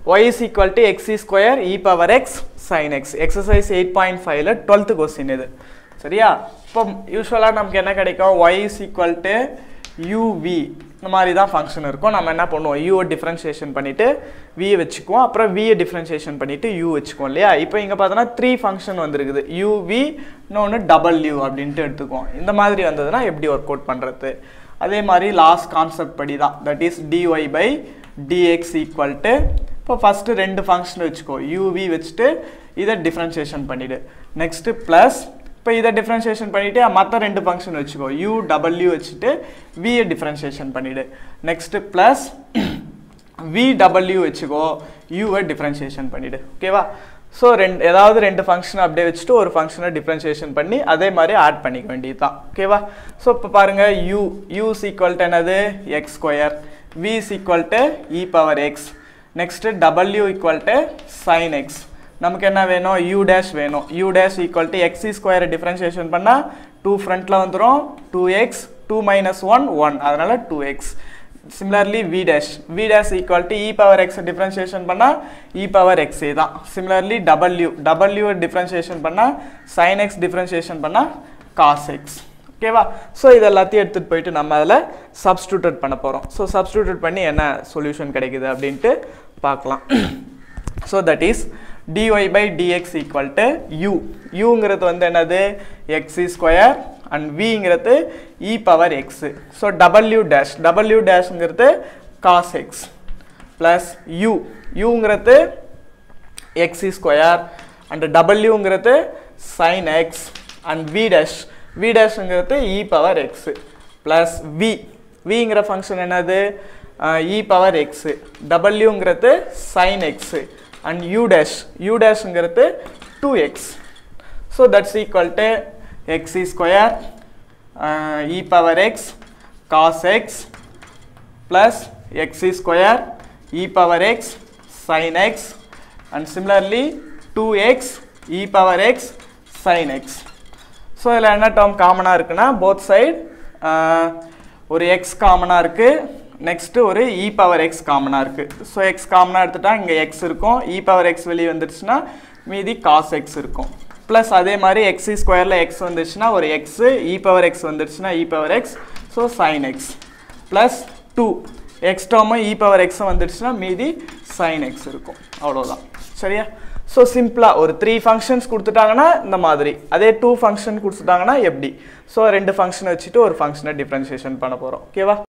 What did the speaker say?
Y is equal to x square e power x sine x exercise eight point ஃபைவ்ல twelfth question இது சரியா இப்போ யூஸ்வலாக நமக்கு என்ன கிடைக்கும் y is equal to u v இந்த மாதிரி தான் ஃபங்க்ஷன் இருக்கும் நம்ம என்ன பண்ணுவோம் யூவை டிஃப்ரென்ஷியேஷன் பண்ணிவிட்டு வியை வச்சுக்குவோம் அப்புறம் வியை டிஃப்ரென்ஷியேஷன் பண்ணிவிட்டு யூ வச்சுக்குவோம் இல்லையா இப்போ இங்கே பார்த்தோன்னா த்ரீ ஃபங்க்ஷன் வந்திருக்குது யூவி இன்னொன்று டபுள் யூ அப்படின்ட்டு எடுத்துக்குவோம் இந்த மாதிரி வந்ததுன்னா எப்படி ஒர்க் அவுட் பண்ணுறது அதே மாதிரி லாஸ்ட் கான்செப்ட் படி தான் that is d y by d x equal to இப்போ ஃபஸ்ட்டு ரெண்டு ஃபங்க்ஷன் வச்சுக்கோ யூவி வச்சுட்டு இதை டிஃப்ரென்ஷியேஷன் பண்ணிவிடு நெக்ஸ்ட்டு ப்ளஸ் இப்போ இதை டிஃப்ரென்ஷியேஷன் பண்ணிவிட்டு மற்ற ரெண்டு ஃபங்க்ஷன் வச்சுக்கோ யூ டபுள்யூ வச்சுட்டு வியை டிஃப்ரென்ஷியேஷன் பண்ணிவிடு நெக்ஸ்ட்டு ப்ளஸ் வி டபுள்யூ வச்சுக்கோ யூவை டிஃப்ரென்ஷியேஷன் பண்ணிவிடு ஓகேவா ஸோ ரெண்டு ஏதாவது ரெண்டு ஃபங்க்ஷன் அப்படியே வச்சுட்டு ஒரு ஃபங்க்ஷனை டிஃப்ரென்ஷியேஷன் பண்ணி அதே மாதிரி ஆட் பண்ணிக்க வேண்டியது தான் ஓகேவா ஸோ இப்போ பாருங்கள் யூ யூ ஈக்குவல் டு என்னது x square v equal to e power x next W equal to sine x நமக்கு என்ன வேணும் யூ டேஷ் வேணும் யூ டேஷ் ஈக்குவல் டு எக்ஸி ஸ்கொயரை டிஃப்ரென்ஷியேஷன் பண்ணால் டூ ஃப்ரண்ட்டில் வந்துடும் two x two minus one one அதனால் two x similarly v dash v dash equal to e power x differentiation பண்ணால் இ பவர் எக்ஸே தான் சிமிலர்லி டபுள்யூ டபுள்யூ டிஃப்ரென்ஷியேஷன் பண்ணால் சைன் எக்ஸ் டிஃப்ரென்ஷியேஷன் பண்ணால் காஸ் எக்ஸ் ஓகேவா so இது எல்லாத்தையும் எடுத்துகிட்டு போயிட்டு நம்ம அதில் சப்ஸ்டியூட்டட் பண்ண போகிறோம் ஸோ சப்ஸ்டியூட்டட் பண்ணி என்ன சொல்யூஷன் கிடைக்குது அப்படின்ட்டு பார்க்கலாம் so that is dy by dx equal to u uங்கிறது வந்து என்னது x ஸ்கொயர் அண்ட் vங்கிறது e power x so w dash w டேஷ்ங்கிறது cos x ப்ளஸ் u uங்கிறது x ஸ்கொயர் அண்ட் wங்கிறது sin x அண்ட் v டேஷ் v டேஷ்ங்கிறது e power x plus v vங்கிற ஃபங்க்ஷன் என்னது e பவர் x wங்கிறது sin x and u dash u dashங்கிறது 2x so that's equal to x square uh, e power x cos x plus x square e power x sin x and similarly 2x e power x sin x so இதில் என்ன term காமனாக இருக்குன்னா both side ஒரு X காமனாக இருக்குது next ஒரு இ power X காமனாக இருக்குது ஸோ எக்ஸ் காமனாக எடுத்துட்டா இங்கே எக்ஸ் இருக்கும் இ பவர் எக்ஸ் வெளியே வந்துடுச்சுன்னா மீதி காஸ் எக்ஸ் இருக்கும் ப்ளஸ் அதே மாதிரி எக்ஸ் ஸ்கொயரில் எக்ஸ் வந்துடுச்சுன்னா ஒரு எக்ஸு இ பவர் எக்ஸ் வந்துடுச்சுன்னா e power x so sine x plus two x டேர்மும் இ பவர் எக்ஸும் வந்துடுச்சுன்னா மீதி சைன் எக்ஸ் இருக்கும் அவ்வளோதான் சரியா ஸோ சிம்பிளாக ஒரு த்ரீ ஃபங்க்ஷன்ஸ் கொடுத்துட்டாங்கன்னா இந்த மாதிரி அதே டூ ஃபங்க்ஷன் கொடுத்துட்டாங்கன்னா எப்படி ஸோ ரெண்டு ஃபங்க்ஷன் வச்சுட்டு ஒரு ஃபங்க்ஷனை டிஃப்ரென்ஷியேஷன் பண்ண போகிறோம் ஓகேவா